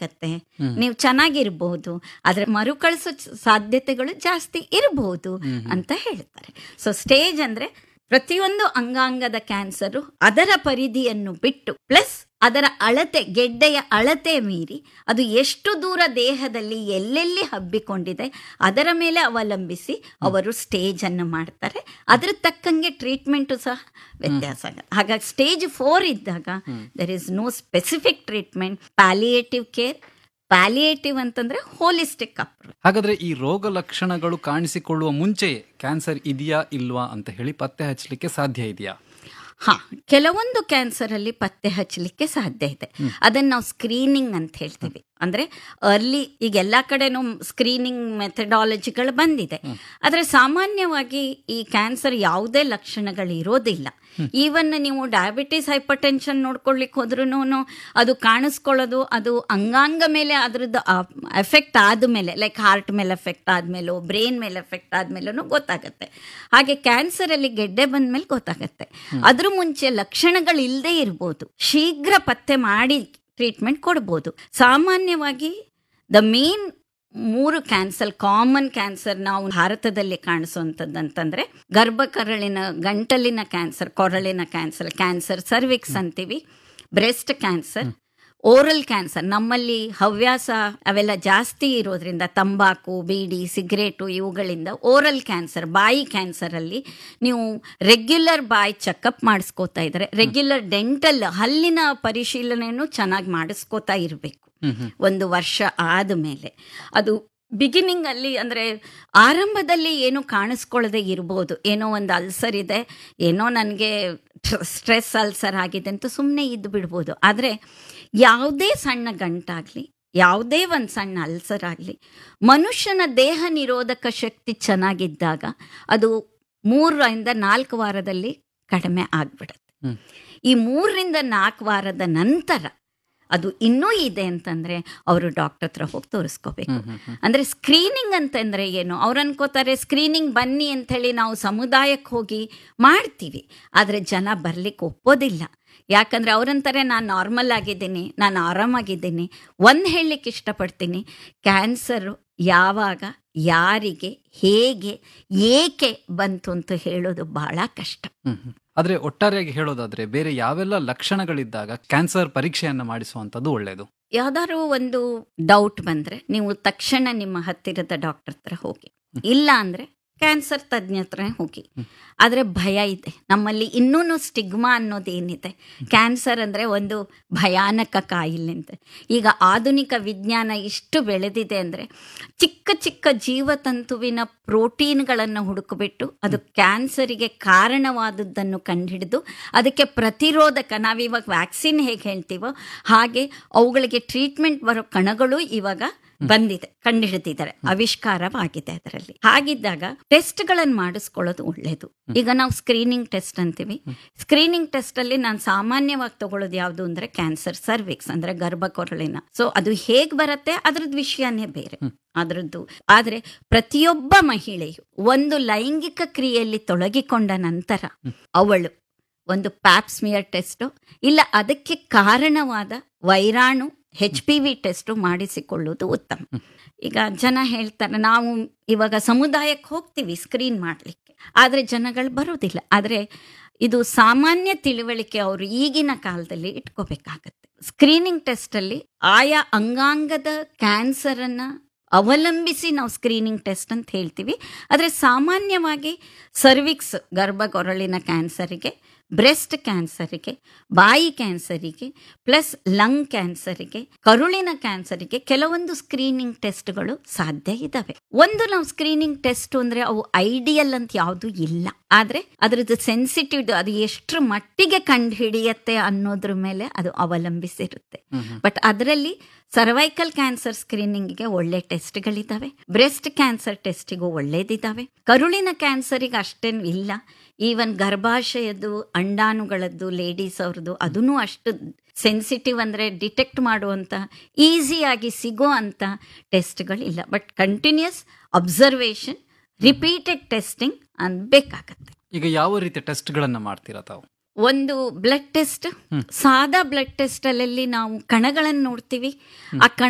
ಸಿಕ್ಕತ್ತೆ ನೀವು ಚೆನ್ನಾಗಿರ್ಬಹುದು ಆದ್ರೆ ಮರುಕಳಿಸೋ ಚ- ಸಾಧ್ಯತೆಗಳು ಜಾಸ್ತಿ ಇರಬಹುದು ಅಂತ ಹೇಳ್ತಾರೆ ಸೊ ಸ್ಟೇಜ್ ಅಂದ್ರೆ ಪ್ರತಿಯೊಂದು ಅಂಗಾಂಗದ ಕ್ಯಾನ್ಸರು ಅದರ ಪರಿಧಿಯನ್ನು ಬಿಟ್ಟು ಪ್ಲಸ್ ಅದರ ಅಳತೆ ಗೆಡ್ಡೆಯ ಅಳತೆ ಮೀರಿ ಅದು ಎಷ್ಟು ದೂರ ದೇಹದಲ್ಲಿ ಎಲ್ಲೆಲ್ಲಿ ಹಬ್ಬಿಕೊಂಡಿದೆ ಅದರ ಮೇಲೆ ಅವಲಂಬಿಸಿ ಅವರು ಸ್ಟೇಜ್ ಅನ್ನು ಮಾಡ್ತಾರೆ ಅದ್ರ ತಕ್ಕಂಗೆ ಟ್ರೀಟ್ಮೆಂಟು ಸಹ ವ್ಯತ್ಯಾಸ ಆಗುತ್ತೆ ಹಾಗಾಗಿ ಸ್ಟೇಜ್ ಫೋರ್ ಇದ್ದಾಗ there is no specific treatment palliative care palliative ಅಂತಂದ್ರೆ ಹೋಲಿಸ್ಟಿಕ್ ಅಪ್ರೋಚ್ ಹಾಗಾದ್ರೆ ಈ ರೋಗ ಲಕ್ಷಣಗಳು ಕಾಣಿಸಿಕೊಳ್ಳುವ ಮುಂಚೆಯೇ ಕ್ಯಾನ್ಸರ್ ಇದೆಯಾ ಇಲ್ವಾ ಅಂತ ಹೇಳಿ ಪತ್ತೆ ಹಚ್ಚಲಿಕ್ಕೆ ಸಾಧ್ಯ ಇದೆಯಾ ಹಾ ಕೆಲವೊಂದು ಕ್ಯಾನ್ಸರ್ ಅಲ್ಲಿ ಪತ್ತೆ ಹಚ್ಚಲಿಕ್ಕೆ ಸಾಧ್ಯ ಇದೆ ಅದನ್ನ ನಾವು ಸ್ಕ್ರೀನಿಂಗ್ ಅಂತ ಹೇಳ್ತೀವಿ ಅಂದ್ರೆ ಅರ್ಲಿ ಈಗ ಎಲ್ಲಾ ಕಡೆನೂ ಸ್ಕ್ರೀನಿಂಗ್ ಮೆಥಡಾಲಜಿಗಳು ಬಂದಿದೆ ಆದ್ರೆ ಸಾಮಾನ್ಯವಾಗಿ ಈ ಕ್ಯಾನ್ಸರ್ ಯಾವುದೇ ಲಕ್ಷಣಗಳು ಇರೋದಿಲ್ಲ ಈವನ್ ನೀವು ಡಯಾಬಿಟಿಸ್ ಹೈಪರ್ ಟೆನ್ಷನ್ ನೋಡ್ಕೊಳ್ಲಿಕ್ಕೆ ಹೋದ್ರೂ ಅದು ಕಾಣಿಸ್ಕೊಳ್ಳೋದು ಅದು ಅಂಗಾಂಗ ಮೇಲೆ ಅದ್ರದ್ದು ಎಫೆಕ್ಟ್ ಆದ್ಮೇಲೆ ಲೈಕ್ ಹಾರ್ಟ್ ಮೇಲೆ ಎಫೆಕ್ಟ್ ಆದ್ಮೇಲೋ ಬ್ರೈನ್ ಮೇಲೆ ಎಫೆಕ್ಟ್ ಆದ್ಮೇಲೂ ಗೊತ್ತಾಗತ್ತೆ ಹಾಗೆ ಕ್ಯಾನ್ಸರ್ ಅಲ್ಲಿ ಗೆಡ್ಡೆ ಬಂದ್ಮೇಲೆ ಗೊತ್ತಾಗತ್ತೆ ಅದ್ರ ಮುಂಚೆ ಲಕ್ಷಣಗಳು ಇಲ್ಲದೆ ಇರ್ಬೋದು ಶೀಘ್ರ ಪತ್ತೆ ಮಾಡಿ ಟ್ರೀಟ್ಮೆಂಟ್ ಕೊಡ್ಬೋದು ಸಾಮಾನ್ಯವಾಗಿ ದ ಮೇನ್ ಮೂರು ಕ್ಯಾನ್ಸರ್ ಕಾಮನ್ ಕ್ಯಾನ್ಸರ್ ನಾವು ಭಾರತದಲ್ಲಿ ಕಾಣಿಸುವಂಥದ್ದು ಅಂತಂದ್ರೆ ಗರ್ಭಕರಳಿನ ಗಂಟಲಿನ ಕ್ಯಾನ್ಸರ್ ಕೊರಳಿನ ಕ್ಯಾನ್ಸರ್ ಕ್ಯಾನ್ಸರ್ ಸರ್ವಿಕ್ಸ್ ಅಂತೀವಿ ಬ್ರೆಸ್ಟ್ ಕ್ಯಾನ್ಸರ್ ಓರಲ್ ಕ್ಯಾನ್ಸರ್ ನಮ್ಮಲ್ಲಿ ಹವ್ಯಾಸ ಅವೆಲ್ಲ ಜಾಸ್ತಿ ಇರೋದ್ರಿಂದ ತಂಬಾಕು ಬೀಡಿ ಸಿಗರೇಟು ಇವುಗಳಿಂದ ಓರಲ್ ಕ್ಯಾನ್ಸರ್ ಬಾಯಿ ಕ್ಯಾನ್ಸರ್ ಅಲ್ಲಿ ನೀವು ರೆಗ್ಯುಲರ್ ಬಾಯಿ ಚೆಕಪ್ ಮಾಡಿಸ್ಕೋತಾ ಇದ್ರೆ ರೆಗ್ಯುಲರ್ ಡೆಂಟಲ್ ಹಲ್ಲಿನ ಪರಿಶೀಲನೆಯನ್ನು ಚೆನ್ನಾಗಿ ಮಾಡಿಸ್ಕೋತಾ ಇರಬೇಕು ಒಂದು ವರ್ಷ ಆದ ಮೇಲೆ ಅದು ಬಿಗಿನಿಂಗ್ ಅಲ್ಲಿ ಅಂದ್ರೆ ಆರಂಭದಲ್ಲಿ ಏನು ಕಾಣಿಸ್ಕೊಳ್ಳದೆ ಇರ್ಬೋದು ಏನೋ ಒಂದು ಅಲ್ಸರ್ ಇದೆ ಏನೋ ನನಗೆ ಸ್ಟ್ರೆಸ್ ಅಲ್ಸರ್ ಆಗಿದೆ ಅಂತ ಸುಮ್ಮನೆ ಇದ್ದು ಬಿಡ್ಬೋದು ಆದರೆ ಯಾವುದೇ ಸಣ್ಣ ಗಂಟಾಗ್ಲಿ ಯಾವುದೇ ಒಂದು ಸಣ್ಣ ಅಲ್ಸರ್ ಆಗಲಿ ಮನುಷ್ಯನ ದೇಹ ನಿರೋಧಕ ಶಕ್ತಿ ಚೆನ್ನಾಗಿದ್ದಾಗ ಅದು ಮೂರರಿಂದ ನಾಲ್ಕು ವಾರದಲ್ಲಿ ಕಡಿಮೆ ಆಗ್ಬಿಡುತ್ತೆ ಹ್ಮ್. ಈ ಮೂರರಿಂದ ನಾಲ್ಕು ವಾರದ ನಂತರ ಅದು ಇನ್ನೂ ಇದೆ ಅಂತಂದ್ರೆ ಅವರು ಡಾಕ್ಟರ್ ಹತ್ರ ಹೋಗಿ ತೋರಿಸ್ಕೋಬೇಕು ಅಂದ್ರೆ ಸ್ಕ್ರೀನಿಂಗ್ ಅಂತಂದ್ರೆ ಏನು ಅವ್ರು ಅನ್ಕೋತಾರೆ ಸ್ಕ್ರೀನಿಂಗ್ ಬನ್ನಿ ಅಂತ ಹೇಳಿ ನಾವು ಸಮುದಾಯಕ್ಕೆ ಹೋಗಿ ಮಾಡ್ತೀವಿ ಆದ್ರೆ ಜನ ಬರ್ಲಿಕ್ಕೆ ಒಪ್ಪೋದಿಲ್ಲ ಯಾಕಂದ್ರೆ ಅವ್ರಂತಾರೆ ನಾನು ನಾರ್ಮಲ್ ಆಗಿದ್ದೀನಿ ನಾನು ಆರಾಮಾಗಿದ್ದೀನಿ ಒಂದು ಹೇಳಲಿಕ್ಕೆ ಇಷ್ಟಪಡ್ತೀನಿ ಕ್ಯಾನ್ಸರ್ ಯಾವಾಗ ಯಾರಿಗೆ ಹೇಗೆ ಏಕೆ ಬಂತು ಅಂತ ಹೇಳೋದು ಬಹಳ ಕಷ್ಟ ಹ್ಮ್ ಹ್ಮ್. ಆದ್ರೆ ಒಟ್ಟಾರೆಯಾಗಿ ಹೇಳೋದಾದ್ರೆ ಬೇರೆ ಯಾವೆಲ್ಲ ಲಕ್ಷಣಗಳಿದ್ದಾಗ ಕ್ಯಾನ್ಸರ್ ಪರೀಕ್ಷೆಯನ್ನ ಮಾಡಿಸುವಂತದ್ದು ಒಳ್ಳೆಯದು ಯಾವ್ದಾದ್ರು ಒಂದು ಡೌಟ್ ಬಂದ್ರೆ ನೀವು ತಕ್ಷಣ ನಿಮ್ಮ ಹತ್ತಿರದ ಡಾಕ್ಟರ್ ಹತ್ರ ಹೋಗಿ ಇಲ್ಲ ಅಂದ್ರೆ ಕ್ಯಾನ್ಸರ್ ತಜ್ಞ ಹತ್ರ ಹೋಗಿ ಆದ್ರೆ ಭಯ ಇದೆ ನಮ್ಮಲ್ಲಿ ಇನ್ನೂ ಸ್ಟಿಗ್ಮಾ ಅನ್ನೋದೇನಿದೆ ಕ್ಯಾನ್ಸರ್ ಅಂದ್ರೆ ಒಂದು ಭಯಾನಕ ಕಾಯಿಲೆ ಅಂತ ಈಗ ಆಧುನಿಕ ವಿಜ್ಞಾನ ಇಷ್ಟು ಬೆಳೆದಿದೆ ಅಂದ್ರೆ ಚಿಕ್ಕ ಚಿಕ್ಕ ಜೀವತಂತುವಿನ ಪ್ರೋಟೀನ್ಗಳನ್ನು ಹುಡುಕಿಬಿಟ್ಟು ಅದು ಕ್ಯಾನ್ಸರಿಗೆ ಕಾರಣವಾದದ್ದನ್ನು ಕಂಡುಹಿಡಿದು ಅದಕ್ಕೆ ಪ್ರತಿರೋಧಕ ನಾವಿವಾಗ ವ್ಯಾಕ್ಸಿನ್ ಹೇಗೆ ಹೇಳ್ತೀವೋ ಹಾಗೆ ಅವುಗಳಿಗೆ ಟ್ರೀಟ್ಮೆಂಟ್ ಬರೋ ಕಣಗಳು ಇವಾಗ ಬಂದಿದೆ ಕಂಡುಹಿಡಿದಿದ್ದಾರೆ ಆವಿಷ್ಕಾರವಾಗಿದೆ ಅದರಲ್ಲಿ ಹಾಗಿದ್ದಾಗ ಟೆಸ್ಟ್ಗಳನ್ನು ಮಾಡಿಸ್ಕೊಳ್ಳೋದು ಒಳ್ಳೇದು ಈಗ ನಾವು ಸ್ಕ್ರೀನಿಂಗ್ ಟೆಸ್ಟ್ ಅಂತೀವಿ ಸ್ಕ್ರೀನಿಂಗ್ ಟೆಸ್ಟ್ ಅಲ್ಲಿ ನಾನು ಸಾಮಾನ್ಯವಾಗಿ ತಗೊಳ್ಳೋದು ಯಾವುದು ಅಂದ್ರೆ ಕ್ಯಾನ್ಸರ್ ಸರ್ವಿಕ್ಸ್ ಅಂದ್ರೆ ಗರ್ಭಕೊರಳಿನ ಸೊ ಅದು ಹೇಗ್ ಬರುತ್ತೆ ಅದ್ರದ್ದು ವಿಷಯನೇ ಬೇರೆ ಅದ್ರದ್ದು ಆದ್ರೆ ಪ್ರತಿಯೊಬ್ಬ ಮಹಿಳೆಯು ಒಂದು ಲೈಂಗಿಕ ಕ್ರಿಯೆಯಲ್ಲಿ ತೊಡಗಿಕೊಂಡ ನಂತರ ಅವಳು ಒಂದು ಪ್ಯಾಪ್ಸ್ಮಿಯರ್ ಟೆಸ್ಟ್ ಇಲ್ಲ ಅದಕ್ಕೆ ಕಾರಣವಾದ ವೈರಾಣು ಹೆಚ್ ಪಿ ವಿ ಟೆಸ್ಟ್ ಮಾಡಿಸಿಕೊಳ್ಳುವುದು ಉತ್ತಮ ಈಗ ಜನ ಹೇಳ್ತಾರೆ ನಾವು ಇವಾಗ ಸಮುದಾಯಕ್ಕೆ ಹೋಗ್ತೀವಿ ಸ್ಕ್ರೀನ್ ಮಾಡಲಿಕ್ಕೆ ಆದರೆ ಜನಗಳು ಬರೋದಿಲ್ಲ ಆದರೆ ಇದು ಸಾಮಾನ್ಯ ತಿಳುವಳಿಕೆ ಅವರು ಈಗಿನ ಕಾಲದಲ್ಲಿ ಇಟ್ಕೋಬೇಕಾಗತ್ತೆ ಸ್ಕ್ರೀನಿಂಗ್ ಟೆಸ್ಟಲ್ಲಿ ಆಯಾ ಅಂಗಾಂಗದ ಕ್ಯಾನ್ಸರನ್ನು ಅವಲಂಬಿಸಿ ನಾವು ಸ್ಕ್ರೀನಿಂಗ್ ಟೆಸ್ಟ್ ಅಂತ ಹೇಳ್ತೀವಿ ಆದರೆ ಸಾಮಾನ್ಯವಾಗಿ ಸರ್ವಿಕ್ಸ್ ಗರ್ಭಗೊರಳಿನ ಕ್ಯಾನ್ಸರಿಗೆ ಬ್ರೆಸ್ಟ್ ಕ್ಯಾನ್ಸರಿಗೆ ಬಾಯಿ ಕ್ಯಾನ್ಸರಿಗೆ ಪ್ಲಸ್ ಲಂಗ್ ಕ್ಯಾನ್ಸರಿಗೆ ಕರುಳಿನ ಕ್ಯಾನ್ಸರಿಗೆ ಕೆಲವೊಂದು ಸ್ಕ್ರೀನಿಂಗ್ ಟೆಸ್ಟ್ಗಳು ಸಾಧ್ಯ ಇದಾವೆ ಒಂದು ನಾವು ಸ್ಕ್ರೀನಿಂಗ್ ಟೆಸ್ಟ್ ಅಂದ್ರೆ ಅವು ಐಡಿಯಲ್ ಅಂತ ಯಾವುದು ಇಲ್ಲ ಆದ್ರೆ ಅದ್ರದ್ದು ಸೆನ್ಸಿಟಿವ್ ಅದು ಎಷ್ಟರ ಮಟ್ಟಿಗೆ ಕಂಡು ಹಿಡಿಯತ್ತೆ ಅನ್ನೋದ್ರ ಮೇಲೆ ಅದು ಅವಲಂಬಿಸಿರುತ್ತೆ ಬಟ್ ಅದರಲ್ಲಿ ಸರ್ವೈಕಲ್ ಕ್ಯಾನ್ಸರ್ ಸ್ಕ್ರೀನಿಂಗ್ಗೆ ಒಳ್ಳೆ ಟೆಸ್ಟ್ಗಳಿದ್ದಾವೆ ಬ್ರೆಸ್ಟ್ ಕ್ಯಾನ್ಸರ್ ಟೆಸ್ಟಿಗೂ ಒಳ್ಳೇದಿದ್ದಾವೆ ಕರುಳಿನ ಕ್ಯಾನ್ಸರಿಗೆ ಅಷ್ಟೇನು ಇಲ್ಲ ಈವನ್ ಗರ್ಭಾಶಯದ್ದು ಅಂಡಾಣುಗಳದ್ದು ಲೇಡೀಸ್ ಅವ್ರದ್ದು ಅದೂ ಅಷ್ಟು ಸೆನ್ಸಿಟಿವ್ ಅಂದರೆ ಡಿಟೆಕ್ಟ್ ಮಾಡುವಂಥ ಈಸಿಯಾಗಿ ಸಿಗೋ ಅಂಥ ಟೆಸ್ಟ್ಗಳಿಲ್ಲ but continuous observation repeated testing ಅನ್ಬೇಕಾಗತ್ತೆ ಈಗ ಯಾವ ರೀತಿಯ ಟೆಸ್ಟ್ಗಳನ್ನ ಮಾಡ್ತೀರಾ ತಾವು ಒಂದು ಬ್ಲಡ್ ಟೆಸ್ಟ್ ಸಾದಾ ಬ್ಲಡ್ ಟೆಸ್ಟ್ ಅಲ್ಲಿ ನಾವು ಕಣಗಳನ್ನು ನೋಡ್ತೀವಿ ಆ ಕಣ